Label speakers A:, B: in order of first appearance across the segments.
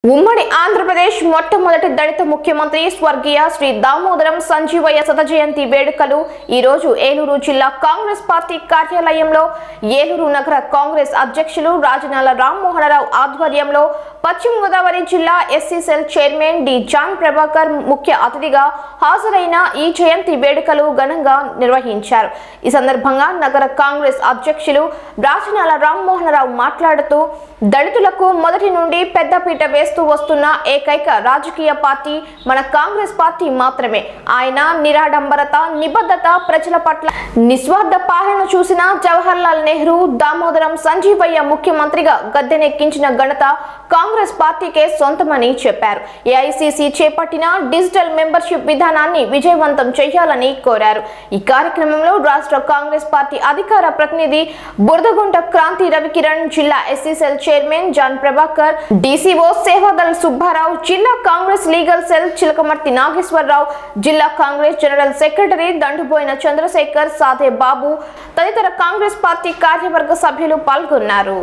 A: ఉమ్మడి ఆంధ్రప్రదేశ్ మొట్టమొదటి దళిత ముఖ్యమంత్రి స్వర్గీయ శ్రీ దామోదరం సంజీవయ్య శత జయంతి వేడుకలు ఈ రోజు ఏలూరు జిల్లా కాంగ్రెస్ పార్టీ కార్యాలయంలో ఏలూరు నగర కాంగ్రెస్ అధ్యక్షులు రాజనాల రామ్మోహనరావు ఆధ్వర్యంలో పశ్చిమ గోదావరి జిల్లా SC cell chairman D John Prabhakar ముఖ్య అతిథిగా హాజరైన ఈ జయంతి వేడుకలు ఘనంగా నిర్వహించారు ఈ సందర్భంగా నగర కాంగ్రెస్ అధ్యక్షులు రాజనాల రామ్మోహనరావు మాట్లాడుతూ దళితులకు మొదటి నుండి పెద్దపీట వేస్తూ వస్తున్న ఏకైక రాజకీయ పార్టీ మన కాంగ్రెస్ పార్టీ మాత్రమే ఆయన నిరాడంబరత నిబద్ధత ప్రజల పట్ల నిస్వార్థ పాలన చూసిన జవహర్లాల్ నెహ్రూ దామోదరం సంజీవయ్య ముఖ్యమంత్రిగా గద్దెనెక్కించిన ఘనత కాంగ్రెస్ పార్టీకే సొంతమని చెప్పారు ఏఐసిసి చేపట్టిన డిజిటల్ మెంబర్షిప్ విధానాన్ని విజయవంతం చేయాలని కోరారు ఈ కార్యక్రమంలో రాష్ట్ర కాంగ్రెస్ పార్టీ అధికార ప్రతినిధి బురదగుంట క్రాంతి రవికిరణ్ జిల్లా SC cell chairman John Prabhakar DCO Sevadal Subbarao జిల్లా Congress legal cell Chilakamarthi Nageswararao జిల్లా Congress general secretary Danduboina Chandrasekhar Sadhe Babu తదితర కాంగ్రెస్ పార్టీ కార్యవర్గ సభ్యులు పాల్గొన్నారు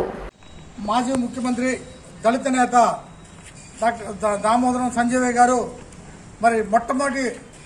B: మాజీ ముఖ్యమంత్రి దళిత నేత డాక్టర్ దా- దామోదరం సంజయ్ గారు మరి మొట్టమొదటి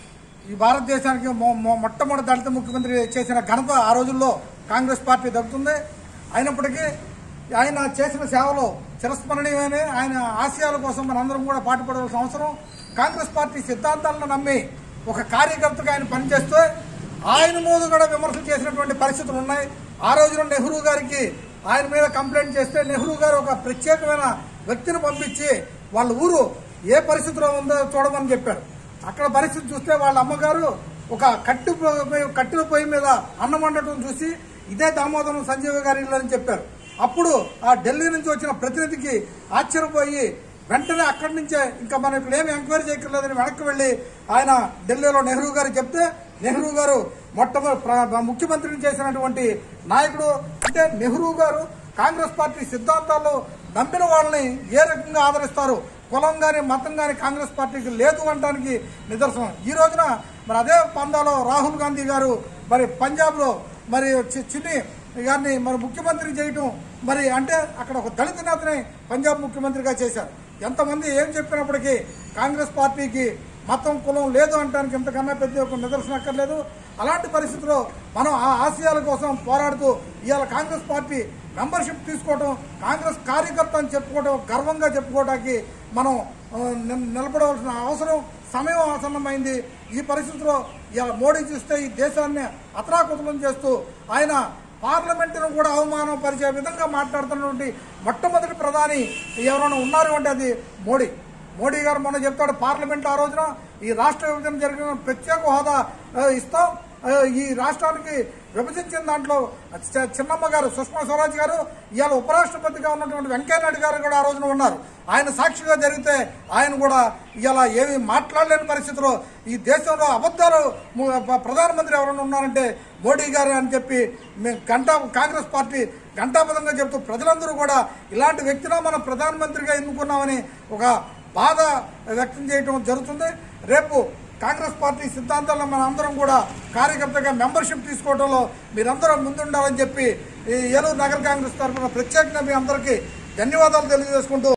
B: ఈ భారతదేశానికి మొ- మొ- మొట్టమొదటి దళిత ముఖ్యమంత్రి చేసిన ఘనత ఆ రోజుల్లో కాంగ్రెస్ పార్టీ దక్కుతుంది అయినప్పటికీ ఆయన చేసిన సేవలు చిరస్మరణీయమైన ఆయన ఆశయాల కోసం మనందరం కూడా పాటుపడవలసిన అవసరం కాంగ్రెస్ పార్టీ సిద్ధాంతాలను నమ్మి ఒక కార్యకర్తగా ఆయన పనిచేస్తే ఆయన మీద కూడా విమర్శలు చేసినటువంటి పరిస్థితులు ఉన్నాయి ఆ రోజున నెహ్రూ గారికి ఆయన మీద కంప్లైంట్ చేస్తే నెహ్రూ గారు ఒక ప్రత్యేకమైన వ్యక్తిని పంపించి వాళ్ళ ఊరు ఏ పరిస్థితిలో ఉందో చూడమని చెప్పారు అక్కడ పరిస్థితి చూస్తే వాళ్ళ అమ్మగారు ఒక కట్టు పొయ్యి- కట్టెల పొయ్యి మీద అన్నం వండటం చూసి ఇదే దామోదరం సంజీవ్ గారి ఇల్లు అని చెప్పారు అప్పుడు ఆ ఢిల్లీ నుంచి వచ్చిన ప్రతినిధికి ఆశ్చర్యపోయి వెంటనే అక్కడి నుంచే ఇంకా మనం ఇక్కడ ఏమి ఎంక్వైరీ చేయక్కర్లేదని వెనక్కి వెళ్లి ఆయన ఢిల్లీలో నెహ్రూ గారు చెప్తే నెహ్రూ గారు మొట్టమొదటి ప్ర- ముఖ్యమంత్రిని చేసినటువంటి నాయకుడు అంటే నెహ్రూ గారు కాంగ్రెస్ పార్టీ సిద్ధాంతాల్లో నమ్మిన వాళ్ళని ఏ రకంగా ఆదరిస్తారు కులం గాని మతం గాని కాంగ్రెస్ పార్టీకి లేదు అనడానికి నిదర్శనం ఈ రోజున మరి అదే పందాలో రాహుల్ గాంధీ గారు మరి పంజాబ్ లో మరి చి- చిన్ని గారిని మరి ముఖ్యమంత్రి చేయటం మరి అంటే అక్కడ ఒక దళిత నేతని పంజాబ్ ముఖ్యమంత్రిగా చేశారు ఎంతమంది ఏం చెప్పినప్పటికీ కాంగ్రెస్ పార్టీకి మతం కులం లేదు అంటానికి ఇంతకన్నా పెద్ద ఒక నిదర్శనం అక్కర్లేదు అలాంటి పరిస్థితుల్లో మనం ఆ ఆశయాల కోసం పోరాడుతూ ఇవాళ కాంగ్రెస్ పార్టీ మెంబర్షిప్ తీసుకోవడం కాంగ్రెస్ కార్యకర్త అని చెప్పుకోవడం గర్వంగా చెప్పుకోవడానికి మనం ఆ, నిల- నిలబడవలసిన అవసరం సమయం ఆసన్నమైంది ఈ పరిస్థితిలో ఇవాళ మోడీ చూస్తే ఈ దేశాన్ని అతరాకుతలం చేస్తూ ఆయన పార్లమెంటును కూడా అవమానం పరిచే విధంగా మాట్లాడుతున్నటువంటి మొట్టమొదటి ప్రధాని ఎవరైనా ఉన్నారు అంటే అది మోడీ మోడీ గారు మొన్న చెప్తాడు పార్లమెంట్ ఆ రోజున ఈ రాష్ట్ర విభజన జరిగిన ప్రత్యేక హోదా ఆ, ఇస్తాం ఆ, ఈ రాష్ట్రానికి విభజించిన దాంట్లో చ- చిన్నమ్మ గారు సుష్మా స్వరాజ్ గారు ఇవాళ ఉపరాష్ట్రపతిగా ఉన్నటువంటి వెంకయ్యనాయుడు గారు కూడా ఆ రోజున ఉన్నారు ఆయన సాక్షిగా జరిగితే ఆయన కూడా ఇవాళ ఏమీ మాట్లాడలేని పరిస్థితిలో ఈ దేశంలో అబద్ధాలు ము- ప- ప్రధానమంత్రి ఎవరైనా ఉన్నారంటే మోడీ గారు అని చెప్పి మేము గంటా కాంగ్రెస్ పార్టీ గంటాపదంగా చెప్తూ ప్రజలందరూ కూడా ఇలాంటి వ్యక్తిన మనం ప్రధానమంత్రిగా ఎన్నుకున్నామని ఒక బాధ వ్యక్తం చేయడం జరుగుతుంది రేపు కాంగ్రెస్ పార్టీ సిద్ధాంతాలను మన అందరం కూడా కార్యకర్తగా మెంబర్షిప్ తీసుకోవడంలో మీరందరూ ముందుండాలని చెప్పి ఈ ఏలూరు నగర కాంగ్రెస్ తరఫున ప్రత్యేకంగా మీ అందరికీ ధన్యవాదాలు తెలియజేసుకుంటూ